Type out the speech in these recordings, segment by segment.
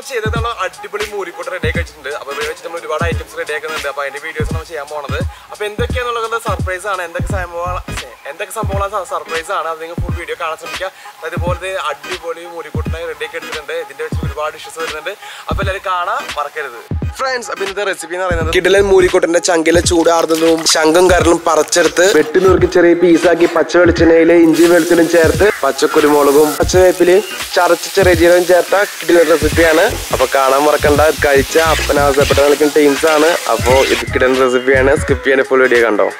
ചെയ്തത് നമ്മൾ അടിപൊളി മൂരിക്കൂട്ട് റെഡി ആക്കി വെച്ചിട്ടുണ്ട് അപ്പോൾ ഇവിടെ വെച്ചിട്ട് നമ്മൾ ഒരുപാട് ഐറ്റംസ് റെഡി ആക്കുന്നുണ്ട് അപ്പോൾ അതിന്റെ വീഡിയോസ് നമ്മൾ ചെയ്യാൻ പോണത് അപ്പോൾ എന്തൊക്കെയാണെന്നുള്ളത് സർപ്രൈസ് ആണ് എന്തൊക്കെ സംഭവങ്ങൾ ഛെ, എന്തൊക്കെ സംഭവങ്ങളാണ് സർപ്രൈസ് ആണ് അത് നിങ്ങൾ ഫുൾ വീഡിയോ കാണാൻ ശ്രമിക്കുക അതുപോലെ അടിപൊളി മൂരിക്കൂട്ടിനെ റെഡി ആക്കി എടുത്തിട്ടുണ്ട് ഇതിന്റെ വെച്ച് ഒരുപാട് ഡിഷസ് വരുന്നുണ്ട് അപ്പോൾ എല്ലാവരും കാണാൻ മറക്കരുത് ഫ്രണ്ട്സ് അപ്പൊ ഇന്നത്തെ റെസിപ്പി എന്ന് പറയുന്നത് കിടിലൻ മൂരിക്കൂട്ടിന്റെ ചങ്കിലെ ചൂടാർന്നതും ശംഖും കരലും പറിച്ചെടുത്ത് വെട്ടി നുറുക്കി ചെറിയ പീസാക്കി പച്ച വെളിച്ചെണ്ണയില് ഇഞ്ചി വെളുത്തുള്ളിയും ചേർത്ത് പച്ചക്കുരുമുളകും പച്ചവേപ്പില് ചതച്ച് ചെറിയ ജീരകം ചേർത്ത കിടിലൻ റെസിപ്പിയാണ് അപ്പൊ കാണാൻ മറക്കണ്ട കഴിച്ച അപ്പനാവസപ്പെട്ട കളിക്കുന്ന ടീംസ് ആണ് അപ്പോ ഇത് കിടൻ റെസിപ്പിയാണ് സ്കിപ്പ് ചെയ്യാൻ ഫുൾ വീഡിയോ കണ്ടോ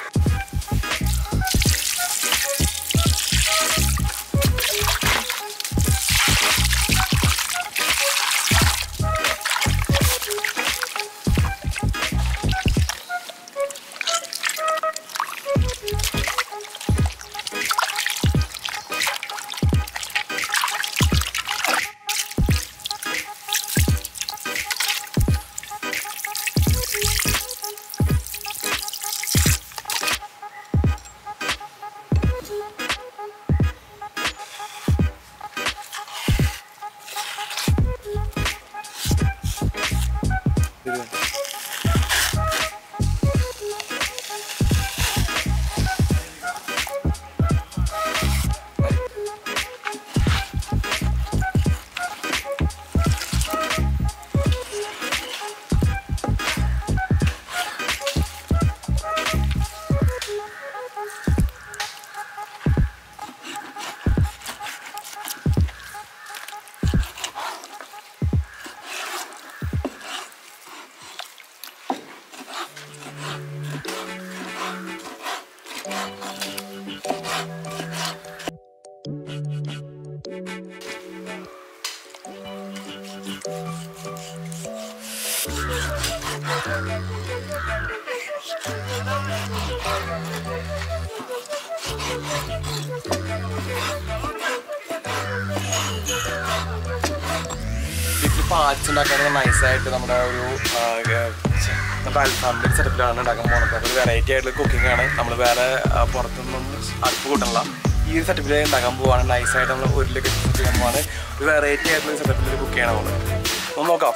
വീട്ടിൽ പാച്ച് ഉണ്ടാക്കാൻ നൈസായിട്ട് നമ്മുടെ ഒരു ആ, ഗ- ഛെ, നമ്മുടെ അൽഫാമിൻ്റെ സെറ്റപ്പിലാണ് ഉണ്ടാക്കാൻ പോകുന്നത് അപ്പോൾ ഒരു വെറൈറ്റി ആയിട്ടുള്ള കുക്കിംഗ് ആണ് നമ്മൾ വേറെ ആ, പുറത്തുനിന്നും അടുപ്പ് കൂട്ടണില്ല ഈ ഒരു സെറ്റപ്പിൽ ഉണ്ടാക്കാൻ പോവാണ് നൈസായിട്ട് നമ്മൾ ഉരുളൊക്കെ സെറ്റ് ചെയ്യാൻ പോവാണ് ഒരു വെറൈറ്റി ആയിട്ടുള്ള സെറ്റപ്പിൽ കുക്ക് ചെയ്യണം നമ്മൾ ഒന്ന് നോക്കാം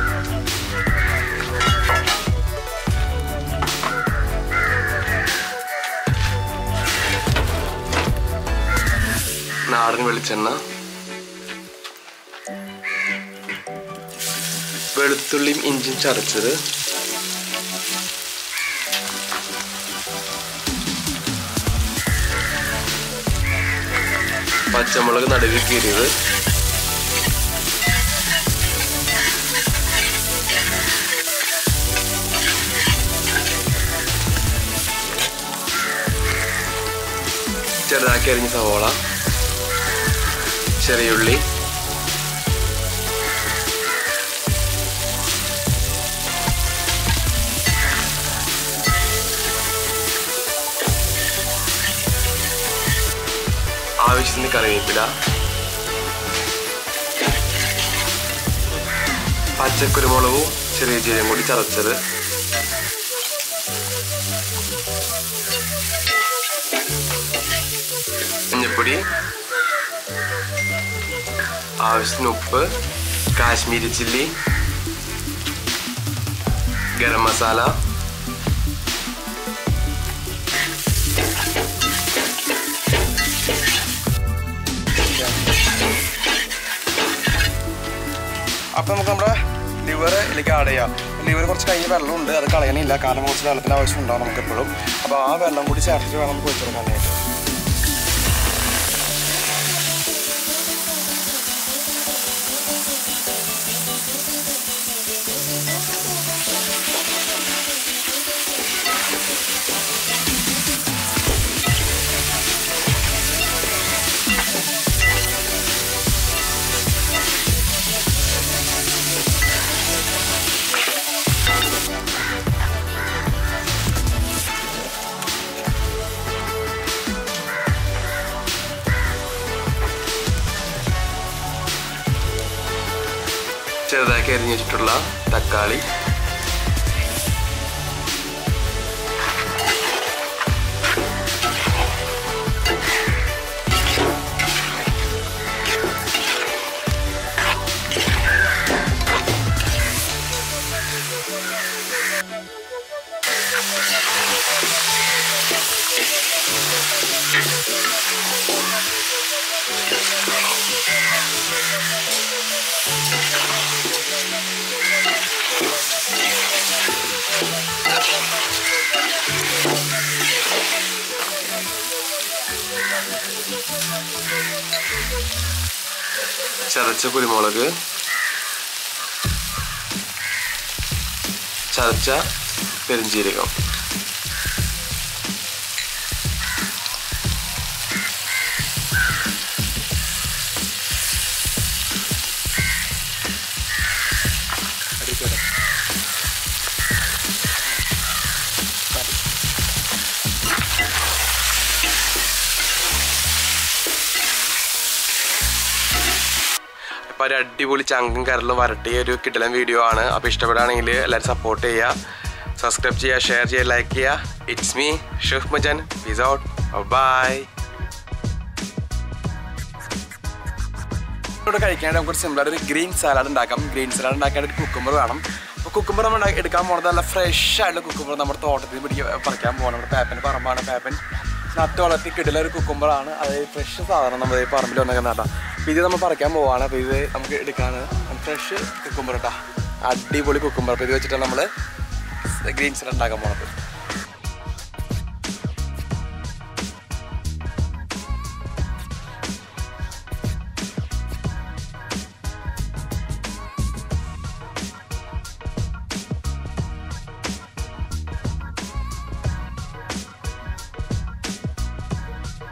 നാടൻ വെളിച്ചെണ്ണ വെളുത്തുള്ളിയും ഇഞ്ചിയും ചതച്ചത് പച്ചമുളക് നടുവിൽ കീറിയത് ചെറുതാക്കി അരിഞ്ഞ സവോള ചെറിയുള്ളി ആവശ്യത്തിന് കറിവേപ്പില പച്ചക്കുരുമുളകും ചെറിയ ജീരകം കൂടി ചതച്ചത് മഞ്ഞപ്പൊടി ആവശ്യത്തിന് ഉപ്പ് കാശ്മീരി ചില്ലി ഗരം മസാല അപ്പം നമുക്ക് നമ്മുടെ ലിവർ ഇതിലേക്ക് ആഡ് ചെയ്യാം ലിവർ കുറച്ച് കയ്യിൽ വെള്ളമുണ്ട് അത് കളയണില്ല കാരണം കുറച്ച് വെള്ളത്തിന് ആവശ്യം ഉണ്ടാവും നമുക്ക് എപ്പോഴും അപ്പോൾ ആ വെള്ളം കൂടി ചേർത്തിട്ട് വേണം നമുക്ക് വെച്ച് കൊടുക്കാനായിട്ട് ചെറുതാക്കി അരിഞ്ഞ് വെച്ചിട്ടുള്ള തക്കാളി ചതച്ച കുരുമുളക് ചതച്ച പെരുംജീരകം അടിക്കട്ടെ അപ്പോൾ ഒരു അടിപൊളി ചങ്കും കരലും വരട്ടിയ ഒരു കിടലൻ വീഡിയോ ആണ് അപ്പോൾ ഇഷ്ടപ്പെടുകയാണെങ്കിൽ എല്ലാവരും സപ്പോർട്ട് ചെയ്യുക സബ്സ്ക്രൈബ് ചെയ്യുക ഷെയർ ചെയ്യുക ലൈക്ക് ചെയ്യുക ഇറ്റ്സ് മീ ഷെഫ് മജൻ പീസ് ഔട്ട് ബൈ ഇവിടെ കഴിക്കാനായിട്ട് നമുക്ക് സിമ്പിളായിട്ട് ഒരു ഗ്രീൻ സലാഡ് ഉണ്ടാക്കാം ഗ്രീൻ സലാഡ് ഉണ്ടാക്കാനായിട്ട് കുക്കുമ്പർ വേണം അപ്പോൾ കുക്കുമ്പർ നമ്മൾ ഉണ്ടാക്കി- എടുക്കാൻ പോകുന്നത് നല്ല ഫ്രഷ് ആയിട്ടുള്ള കുക്കുമ്പർ നമ്മുടെ തോട്ടത്തിൽ നിന്ന് പിടിക്കാൻ പറിക്കാൻ പോകണം നമ്മുടെ പേപ്പൻ്റെ പറമ്പാണ് പേപ്പൻ നട്ട് വളർത്തി കിട്ടില്ല ഒരു കുക്കുമ്പറാണ് അത് ഫ്രഷ് സാധനം നമ്മൾ ഈ പറമ്പിൽ വന്നൊക്കെ നട്ടാം അപ്പോൾ ഇത് നമ്മൾ പറിക്കാൻ പോവാണ് അപ്പോൾ ഇത് നമുക്ക് എടുക്കാണ് ഫ്രഷ് കുക്കുമ്പർ കേട്ടോ അടിപൊളി കുക്കുമ്പർ അപ്പോൾ ഇത് വെച്ചിട്ടാണ് നമ്മൾ ഗ്രീൻ സലാഡ് ഉണ്ടാക്കാൻ പോണത്